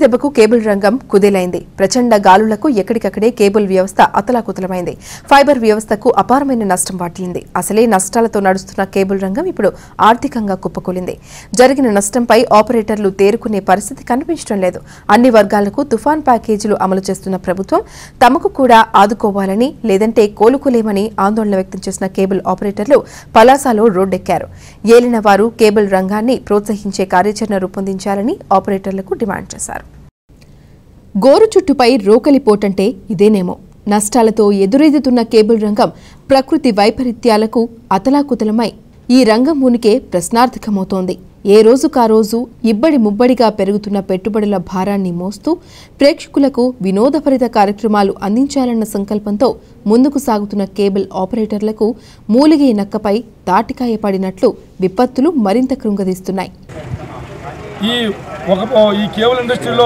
దెబ్బకు కేబుల్ రంగం కుదేలైంది ప్రచండ గాలులకు ఎక్కడికక్కడే కేబుల్ వ్యవస్థ అతలాకుతలమైంది ఫైబర్ వ్యవస్థకు అపారమైన నష్టం వాటిల్లింది అసలే నష్టాలతో నడుస్తున్న కేబుల్ రంగం ఇప్పుడు ఆర్థికంగా కుప్పకూలింది జరిగిన నష్టంపై ఆపరేటర్లు తేరుకునే పరిస్థితి కనిపించడం లేదు అన్ని వర్గాలకు తుఫాన్ ప్యాకేజీలు అమలు చేస్తున్న ప్రభుత్వం తమకు కూడా ఆదుకోవాలని లేదంటే కోలుకోలేమని ఆందోళన వ్యక్తం చేసిన కేబుల్ ఆపరేటర్లు పలాసలో రోడ్డెక్కారు ఏలిన వారు కేబుల్ రంగాన్ని ప్రోత్సహించే కార్యాచరణ రూపొందించాలని ఆపరేటర్లకు డిమాండ్ చేశారు గోరు చుట్టుపై రోకలిపోటంటే ఇదేనేమో నష్టాలతో ఎదురెదుతున్న కేబుల్ రంగం ప్రకృతి వైపరీత్యాలకు అతలాకుతలమై ఈ రంగం ఉనికే ప్రశ్నార్థకమవుతోంది ఏ రోజుకా రోజు ఇబ్బడి ముబ్బడిగా పెరుగుతున్న పెట్టుబడుల భారాన్ని మోస్తూ ప్రేక్షకులకు వినోదభరిత కార్యక్రమాలు అందించాలన్న సంకల్పంతో ముందుకు సాగుతున్న కేబుల్ ఆపరేటర్లకు మూలిగే నక్కపై తాటికాయ పడినట్లు విపత్తులు మరింత కృంగదీస్తున్నాయి ఈ ఒక ఈ కేబుల్ ఇండస్ట్రీలో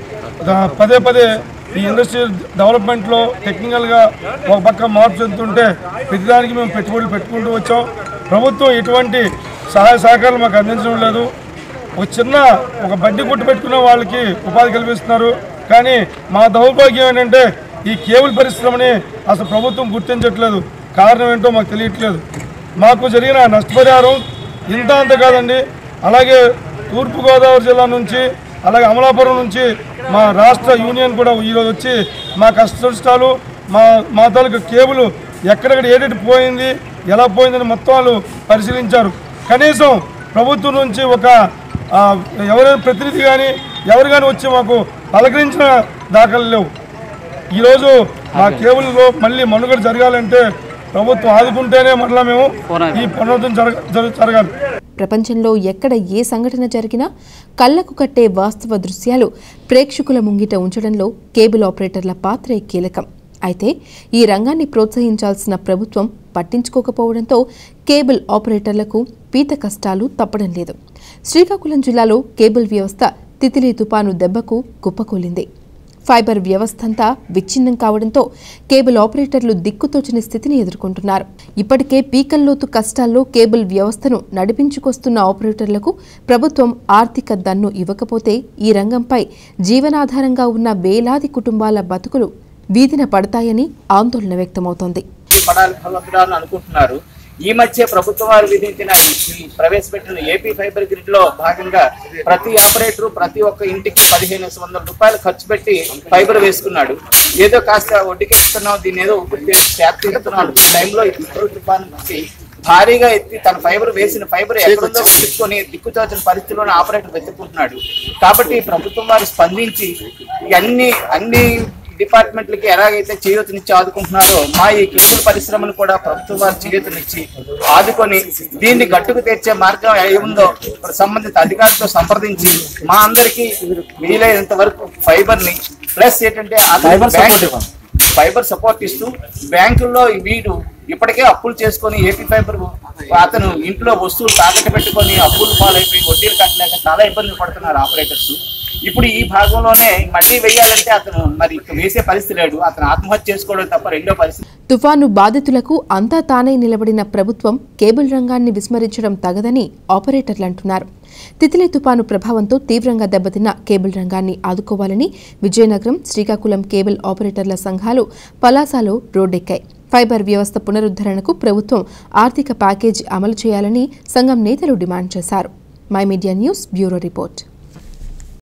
ద- పదే పదే ఈ ఇండస్ట్రీ డెవలప్మెంట్లో టెక్నికల్గా ఒక పక్క మార్పు చెందుతుంటే ప్రతిదానికి మేము పెట్టుబడులు పెట్టుకుంటూ వచ్చాం ప్రభుత్వం ఎటువంటి సహాయ సహకారాలు మాకు అందించడం లేదు ఒక చిన్న ఒక బడ్డీ కొట్టు పెట్టుకున్న వాళ్ళకి ఉపాధి కల్పిస్తున్నారు కానీ మా దౌర్భాగ్యం ఏంటంటే ఈ కేబుల్ పరిశ్రమని అసలు ప్రభుత్వం గుర్తించట్లేదు కారణం ఏంటో మాకు తెలియట్లేదు మాకు జరిగిన నష్టపరిహారం ఇంత అంత కాదండి అలాగే తూర్పుగోదావరి జిల్లా నుంచి అలాగే అమలాపురం నుంచి మా రాష్ట్ర యూనియన్ కూడా ఈరోజు వచ్చి మా కష్టాలు మా మా తాలూకు కేబుల్ ఎక్కడెక్కడ ఏడెటు పోయింది ఎలా పోయిందని మొత్తం వాళ్ళు పరిశీలించారు కనీసం ప్రభుత్వం నుంచి ఒక ఆ, ఎవరైనా ప్రతినిధి కానీ ఎవరు కానీ వచ్చి మాకు పలకరించిన దాఖలు లేవు ఈరోజు మా కేబుల్లో మళ్ళీ మనుగడ జరగాలంటే ప్రభుత్వం ఆదుకుంటేనే మరలా మేము ఈ పునరుద్ధరణ జరగ జరగ- జరగాలి ప్రపంచంలో ఎక్కడ ఏ సంఘటన జరిగినా కళ్లకు కట్టే వాస్తవ దృశ్యాలు ప్రేక్షకుల ముంగిట ఉంచడంలో కేబుల్ ఆపరేటర్ల పాత్రే కీలకం అయితే ఈ రంగాన్ని ప్రోత్సహించాల్సిన ప్రభుత్వం పట్టించుకోకపోవడంతో కేబుల్ ఆపరేటర్లకు పీత కష్టాలు తప్పడం లేదు శ్రీకాకుళం జిల్లాలో కేబుల్ వ్యవస్థ తితిలి తుపాను దెబ్బకు కుప్పకూలింది ఫైబర్ వ్యవస్థంతా విచ్ఛిన్నం కావడంతో కేబుల్ ఆపరేటర్లు దిక్కుతోచని స్థితిని ఎదుర్కొంటున్నారు ఇప్పటికే పీకల్లోతు కష్టాల్లో కేబుల్ వ్యవస్థను నడిపించుకొస్తున్న ఆపరేటర్లకు ప్రభుత్వం ఆర్థిక దన్ను ఇవ్వకపోతే ఈ రంగంపై జీవనాధారంగా ఉన్న వేలాది కుటుంబాల బతుకులు వీధిన పడతాయని ఆందోళన వ్యక్తమవుతోంది పడాలి పొందాలని అనుకుంటున్నారు ఈ మధ్య ప్రభుత్వం వారు విధించిన ఈ- ఈ ప్రవేశపెట్టిన ఏపీ ఫైబర్ గ్రిడ్ లో భాగంగా ప్రతి ఆపరేటర్ ప్రతి ఒక్క ఇంటికి పదిహేను వందల రూపాయలు ఖర్చు పెట్టి ఫైబర్ వేసుకున్నాడు ఏదో కాస్త వడ్డీకేస్తున్నాం దీన్ని ఏదో ఊపిరి ట్యాప్ తీస్తున్నాడు ఈ టైంలో ఈ పెట్రోల్ తుఫాను వచ్చి భారీగా ఎత్తి తన ఫైబర్ వేసిన ఫైబర్ ఎక్కడుందో వెతుక్కొని దిక్కుతోచిన పరిస్థితిలోనే ఆపరేటర్ వెతుక్కుంటున్నాడు కాబట్టి ప్రభుత్వం వారు స్పందించి ఈ అన్ని అన్ని డిపార్ట్మెంట్లకి ఎలాగైతే చేయూతనిచ్చి ఆదుకుంటున్నారో మా ఈ కేబుల్ పరిశ్రమను కూడా ప్రభుత్వం వారు చేయూతనిచ్చి ఆదుకొని దీన్ని గట్టుకు తెచ్చే మార్గం ఏముందో సంబంధిత అధికారులతో సంప్రదించి మా అందరికీ వీలైనంత వరకు ఫైబర్ ని ప్లస్ ఏంటంటే అతను బ్యాంక్- ఫైబర్ సపోర్ట్ ఇస్తూ బ్యాంకుల్లో వీడు ఇప్పటికే అప్పులు చేసుకొని ఏపీ ఫైబర్ అతను ఇంట్లో వస్తువులు తాకట్టు పెట్టుకొని అప్పులు పాలైపోయి వడ్డీలు కట్టలేక చాలా ఇబ్బందులు పడుతున్నారు ఆపరేటర్స్ ఇప్పుడు ఈ భాగంలోనే మళ్ళీ వెయ్యాలంటే అతను మరి ఇక వేసే పరిస్థితి లేడు అతను ఆత్మహత్య చేసుకోవడం తప్ప రెండో పరిస్థితి తుఫాను బాధితులకు అంతా తానై నిలబడిన ప్రభుత్వం కేబుల్ రంగాన్ని విస్మరించడం తగదని ఆపరేటర్లు అంటున్నారు తితిలి తుపాను ప్రభావంతో తీవ్రంగా దెబ్బతిన్న కేబుల్ రంగాన్ని ఆదుకోవాలని విజయనగరం శ్రీకాకుళం కేబుల్ ఆపరేటర్ల సంఘాలు పలాసలో రోడ్డెక్కాయి ఫైబర్ వ్యవస్థ పునరుద్ధరణకు ప్రభుత్వం ఆర్థిక ప్యాకేజీ అమలు చేయాలని సంఘం నేతలు డిమాండ్ చేశారు my media news bureau report